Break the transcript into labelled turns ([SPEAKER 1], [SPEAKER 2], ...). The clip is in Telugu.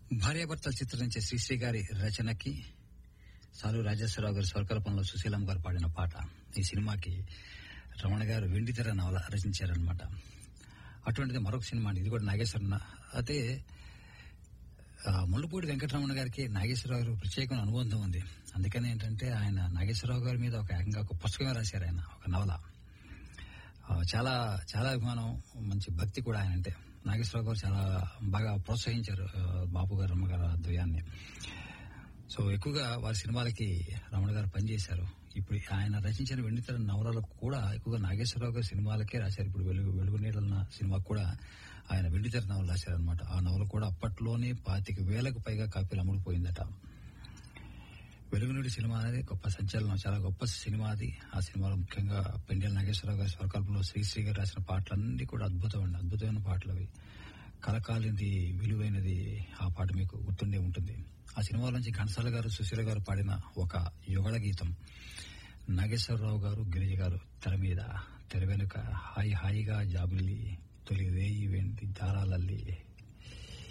[SPEAKER 1] భార్యాభర్తల చిత్రం నుంచి శ్రీశ్రీ గారి రచనకి సాలు రాజేశ్వరరావు గారి స్వర్గల్పంలో సుశీలం గారు పాడిన పాట ఈ సినిమాకి రమణ గారు వెండితెర నవల రచించారనమాట అటువంటిది మరొక సినిమా అండి ఇది కూడా నాగేశ్వర అయితే ఆ, ముళ్ళపూడి వెంకటరమణ గారికి నాగేశ్వరరావు గారు ప్రత్యేకమైన అనుబంధం ఉంది అందుకని ఏంటంటే ఆయన నాగేశ్వరరావు గారి మీద ఒక ఏకంగా ఒక పుస్తకమే రాశారు ఆయన ఒక నవల ఆ, చాలా చాలా అభిమానం మంచి భక్తి కూడా ఆయన అంటే నాగేశ్వరరావు గారు చాలా బాగా ప్రోత్సహించారు ఆ, బాపు గారు రమ్మ గారు ద్వయాన్ని సో ఎక్కువగా వారి సినిమాలకి రమణ గారు పనిచేశారు ఇప్పుడు ఆయన రచించిన వెండితెర నవలలకు కూడా ఎక్కువగా నాగేశ్వరరావు గారి సినిమాలకే రాశారు ఇప్పుడు వెలుగు వెలుగు నీడన్న సినిమాకు కూడా ఆయన వెండితెర నవల రాశారనమాట ఆ నవల కూడా అప్పట్లోనే పాతిక వేలకు పైగా కాపీలు అమ్ముడుపోయిందట వెలుగునీడి సినిమా అనేది గొప్ప సంచలనం చాలా గొప్ప సినిమా అది ఆ సినిమాలో ముఖ్యంగా పెండెల నాగేశ్వరరావు గారి స్వరకల్పంలో శ్రీశ్రీ గారు రాసిన పాటలన్నీ కూడా అద్భుతం అండి అద్భుతమైన పాటలు అవి కలకాలింది విలువైనది ఆ పాట మీకు గుర్తుండే ఉంటుంది ఆ సినిమా నుంచి ఘంటసాల గారు సుశీల గారు పాడిన ఒక యుగళ గీతం నాగేశ్వరరావు గారు గిరిజ గారు తెర మీద తెర వెనుక హాయి హాయిగా జాబిల్లి తొలి రేయి వెండి దారాలల్లి